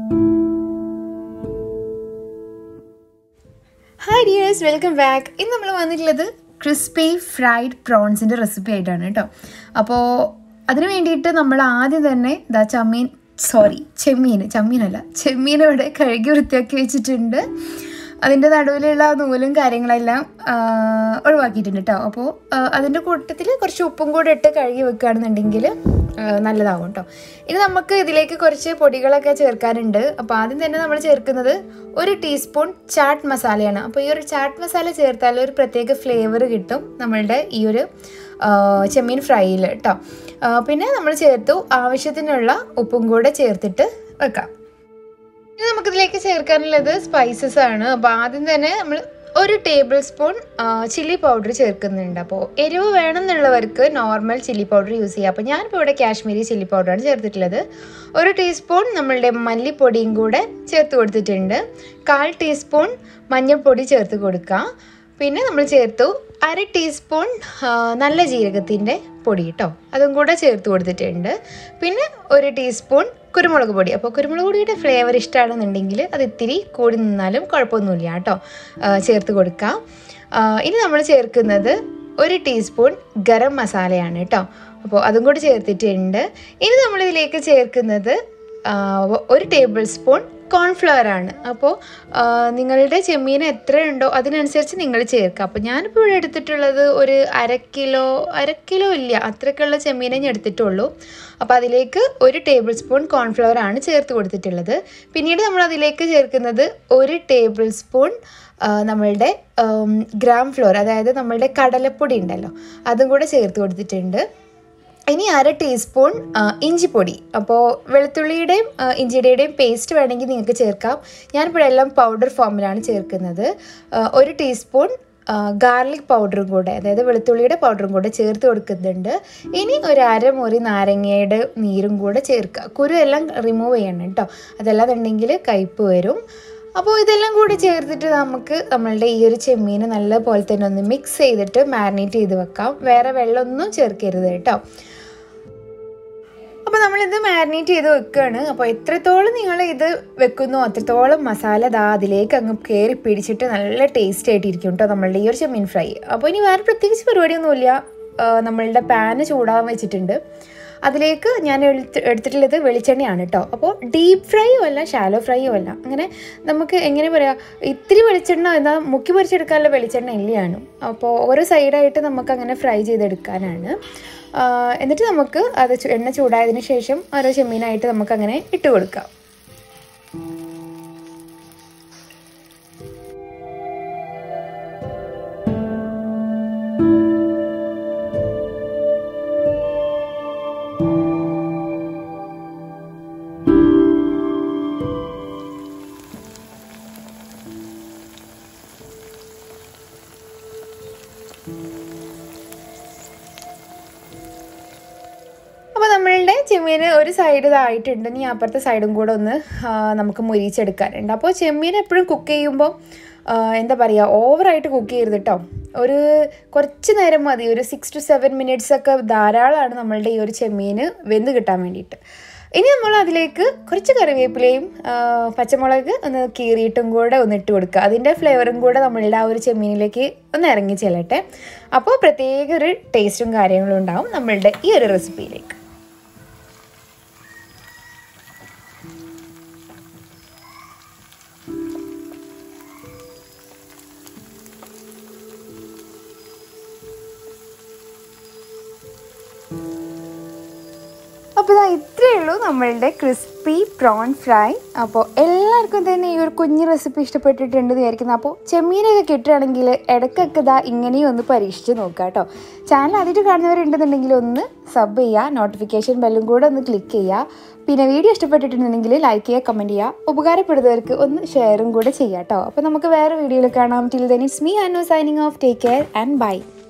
hi dears welcome back ഇന്ന് നമ്മൾ വന്നിട്ടുള്ളത് ക്രിസ്പി ഫ്രൈഡ് പ്രോൺസിൻ്റെ റെസിപ്പി ആയിട്ടാണ് കേട്ടോ അപ്പോൾ അതിന് വേണ്ടിയിട്ട് നമ്മൾ ആദ്യം തന്നെ ഇതാ ചമ്മീൻ സോറി ചെമ്മീൻ ചെമ്മീനല്ല ചെമ്മീൻ ഇവിടെ കഴുകി വൃത്തിയാക്കി വെച്ചിട്ടുണ്ട് അതിൻ്റെ നടുവിലുള്ള ആ നൂലും കാര്യങ്ങളെല്ലാം ആ, ഒഴിവാക്കിയിട്ടുണ്ട് കേട്ടോ അപ്പോൾ അതിൻ്റെ കൂട്ടത്തിൽ കുറച്ച് ഉപ്പും കൂടെ ഇട്ട് കഴുകി വെക്കുകയാണെന്നുണ്ടെങ്കിൽ ആ, നല്ലതാവും കേട്ടോ ഇനി നമുക്ക് ഇതിലേക്ക് കുറച്ച് പൊടികളൊക്കെ ചേർക്കാനുണ്ട് അപ്പോൾ ആദ്യം തന്നെ നമ്മൾ ചേർക്കുന്നത് ഒരു ടീസ്പൂൺ ചാട്ട് മസാലയാണ് അപ്പോൾ ഈ ഒരു ചാട്ട് മസാല ചേർത്താൽ ഒരു പ്രത്യേക ഫ്ലേവർ കിട്ടും നമ്മളുടെ ഈ ഒരു ആ, ചെമ്മീൻ ഫ്രൈയിൽ കേട്ടോ ആ, പിന്നെ നമ്മൾ ചേർത്തു ആവശ്യത്തിനുള്ള ഉപ്പും കൂടെ ചേർത്തിട്ട് വെക്കാം ഇനി നമുക്കിതിലേക്ക് ചേർക്കാനുള്ളത് സ്പൈസസ് ആണ് അപ്പോൾ ആദ്യം തന്നെ നമ്മൾ ഒരു ടേബിൾ സ്പൂൺ ചില്ലി പൗഡർ ചേർക്കുന്നുണ്ട് അപ്പോൾ എരിവ് വേണമെന്നുള്ളവർക്ക് നോർമൽ ചില്ലി പൗഡർ യൂസ് ചെയ്യാം അപ്പോൾ ഞാനിപ്പോൾ ഇവിടെ കാശ്മീരി ചില്ലി പൗഡറാണ് ചേർത്തിട്ടുള്ളത് ഒരു ടീസ്പൂൺ നമ്മളുടെ മല്ലിപ്പൊടിയും കൂടെ ചേർത്ത് കൊടുത്തിട്ടുണ്ട് കാൽ ടീസ്പൂൺ മഞ്ഞൾപ്പൊടി ചേർത്ത് കൊടുക്കാം പിന്നെ നമ്മൾ ചേർത്തു അര ടീസ്പൂൺ ആ, നല്ല ജീരകത്തിൻ്റെ പൊടി കേട്ടോ അതും കൂടെ ചേർത്ത് കൊടുത്തിട്ടുണ്ട് പിന്നെ ഒരു ടീസ്പൂൺ കുരുമുളക് പൊടി അപ്പോൾ കുരുമുളക് പൊടിയുടെ ഫ്ലേവർ ഇഷ്ടമാണെന്നുണ്ടെങ്കിൽ അത് ഇത്തിരി കൂടി നിന്നാലും കുഴപ്പമൊന്നുമില്ല കേട്ടോ ആ, ചേർത്ത് കൊടുക്കാം ആ, ഇനി നമ്മൾ ചേർക്കുന്നത് ഒരു ടീസ്പൂൺ ഗരം മസാലയാണ് കേട്ടോ അപ്പോൾ അതും കൂടി ചേർത്തിട്ടുണ്ട് ഇനി നമ്മളിതിലേക്ക് ചേർക്കുന്നത് ആ, ഒരു ടേബിൾ സ്പൂൺ കോൺഫ്ലവർ ആണ് അപ്പോൾ ആ, നിങ്ങളുടെ ചെമ്മീൻ എത്രയുണ്ടോ അതിനനുസരിച്ച് നിങ്ങൾ ചേർക്കുക അപ്പോൾ ഞാനിപ്പോൾ ഇവിടെ എടുത്തിട്ടുള്ളത് ഒരു അര കിലോ അര കിലോ ഇല്ല അത്രയ്ക്കുള്ള ചെമ്മീനെ ഞാൻ എടുത്തിട്ടുള്ളൂ അപ്പോൾ അതിലേക്ക് ഒരു ടേബിൾ സ്പൂൺ കോൺഫ്ലവർ ആണ് ചേർത്ത് കൊടുത്തിട്ടുള്ളത് പിന്നീട് നമ്മൾ അതിലേക്ക് ചേർക്കുന്നത് ഒരു ടേബിൾ സ്പൂൺ ആ, നമ്മളുടെ ഉം, ഗ്രാം ഫ്ലോർ അതായത് നമ്മളുടെ കടലപ്പൊടി ഉണ്ടല്ലോ അതും കൂടെ ചേർത്ത് കൊടുത്തിട്ടുണ്ട് ഇനി അര ടീസ്പൂൺ ആ, ഇഞ്ചിപ്പൊടി അപ്പോൾ വെളുത്തുള്ളിയുടെയും ആ, ഇഞ്ചിയുടെയും പേസ്റ്റ് വേണമെങ്കിൽ നിങ്ങൾക്ക് ചേർക്കാം ഞാനിപ്പോൾ എല്ലാം പൗഡർ ഫോമിലാണ് ചേർക്കുന്നത് ആ, ഒരു ടീസ്പൂൺ ഗാർലിക് പൗഡറും കൂടെ അതായത് വെളുത്തുള്ളിയുടെ പൗഡറും കൂടെ ചേർത്ത് കൊടുക്കുന്നുണ്ട് ഇനി ഒരു അരമുറി നാരങ്ങയുടെ നീരും കൂടെ ചേർക്കുക കുരു എല്ലാം റിമൂവ് ചെയ്യണം കേട്ടോ അതല്ലാന്നുണ്ടെങ്കിൽ കയ്പ്പ് വരും അപ്പോൾ ഇതെല്ലാം കൂടി ചേർത്തിട്ട് നമുക്ക് നമ്മളുടെ ഈ ഒരു ചെമ്മീൻ നല്ല പോലെ തന്നെ ഒന്ന് മിക്സ് ചെയ്തിട്ട് മാരിനേറ്റ് ചെയ്ത് വെക്കാം വേറെ വെള്ളമൊന്നും ചേർക്കരുത് കേട്ടോ അപ്പോൾ നമ്മളിത് മാരിനേറ്റ് ചെയ്ത് വെക്കുകയാണ് അപ്പോൾ എത്രത്തോളം നിങ്ങൾ ഇത് വെക്കുന്നു അത്രത്തോളം മസാല ദാ അതിലേക്ക് അങ്ങ് കയറി പിടിച്ചിട്ട് നല്ല ടേസ്റ്റ് ആയിട്ടിരിക്കും കേട്ടോ നമ്മളുടെ ഈ ഒരു ചെമ്മീൻ ഫ്രൈ അപ്പോൾ ഇനി വേറെ പ്രത്യേകിച്ച് പരിപാടിയൊന്നുമില്ല ആ, നമ്മളുടെ പാന് ചൂടാകാൻ വെച്ചിട്ടുണ്ട് അതിലേക്ക് ഞാൻ എടുത്ത് എടുത്തിട്ടുള്ളത് വെളിച്ചെണ്ണയാണ് കേട്ടോ അപ്പോൾ ഡീപ്പ് ഫ്രൈയോ അല്ല ഷാലോ ഫ്രൈയോ അല്ല അങ്ങനെ നമുക്ക് എങ്ങനെ പറയാം ഇത്തിരി വെളിച്ചെണ്ണ എന്നാൽ മുക്കി പൊരിച്ചെടുക്കാനുള്ള വെളിച്ചെണ്ണ ഇല്ലയാണ് അപ്പോൾ ഓരോ സൈഡായിട്ട് നമുക്ക് അങ്ങനെ ഫ്രൈ ചെയ്തെടുക്കാനാണ് ആ, എന്നിട്ട് നമുക്ക് അത് ചു- എണ്ണ ചൂടായതിന് ശേഷം ഓരോ ചെമ്മീനായിട്ട് നമുക്കങ്ങനെ ഇട്ട് കൊടുക്കാം അപ്പോൾ നമ്മളുടെ ചെമ്മീൻ ഒരു സൈഡ് ഇതായിട്ടുണ്ട് ഇനി അപ്പുറത്തെ സൈഡും കൂടെ ഒന്ന് ആ, നമുക്ക് മുരിച്ചെടുക്കാനുണ്ട് അപ്പോൾ ചെമ്മീൻ എപ്പോഴും കുക്ക് ചെയ്യുമ്പോൾ ആ, എന്താ പറയുക ഓവറായിട്ട് കുക്ക് ചെയ്യരുത് കേട്ടോ ഒരു കുറച്ച് നേരം മതി ഒരു സിക്സ് ടു സെവൻ മിനിറ്റ്സ് ഒക്കെ ധാരാളമാണ് നമ്മളുടെ ഈ ഒരു ചെമ്മീൻ വെന്ത് കിട്ടാൻ വേണ്ടിയിട്ട് ഇനി നമ്മൾ അതിലേക്ക് കുറച്ച് കറിവേപ്പിലയും ആ, പച്ചമുളക് ഒന്ന് കീറിയിട്ടും കൂടെ ഒന്ന് ഇട്ട് കൊടുക്കുക അതിൻ്റെ ഫ്ലേവറും കൂടെ നമ്മളുടെ ആ ഒരു ചെമ്മീനിലേക്ക് ഒന്ന് ഇറങ്ങി ചെല്ലട്ടെ അപ്പോൾ പ്രത്യേക ഒരു ടേസ്റ്റും കാര്യങ്ങളും ഉണ്ടാവും നമ്മളുടെ ഈ ഒരു റെസിപ്പിയിലേക്ക് അപ്പോൾ ഇതാ ഇത്രയേ ഉള്ളൂ നമ്മളുടെ ക്രിസ്പി പ്രോൺ ഫ്രൈ അപ്പോൾ എല്ലാവർക്കും തന്നെ ഈ ഒരു കുഞ്ഞു റെസിപ്പി ഇഷ്ടപ്പെട്ടിട്ടുണ്ട് വിചാരിക്കുന്നത് അപ്പോൾ ചെമ്മീനൊക്കെ കിട്ടുകയാണെങ്കിൽ ഇടയ്ക്കൊക്കെ ഇതാ ഇങ്ങനെയും ഒന്ന് പരീക്ഷിച്ച് നോക്കുക കേട്ടോ ചാനൽ ആദ്യമായിട്ട് കാണുന്നവരുണ്ടെന്നുണ്ടെങ്കിൽ ഒന്ന് സബ് ചെയ്യുക നോട്ടിഫിക്കേഷൻ ബെല്ലും കൂടെ ഒന്ന് ക്ലിക്ക് ചെയ്യുക പിന്നെ വീഡിയോ ഇഷ്ടപ്പെട്ടിട്ടുണ്ടെങ്കിൽ ലൈക്ക് ചെയ്യുക കമൻറ്റ് ചെയ്യുക ഉപകാരപ്പെടുന്നവർക്ക് ഒന്ന് ഷെയറും കൂടെ ചെയ്യാം കേട്ടോ അപ്പോൾ നമുക്ക് വേറെ വീഡിയോയിൽ കാണാം till then it's me Ano signing off take care and by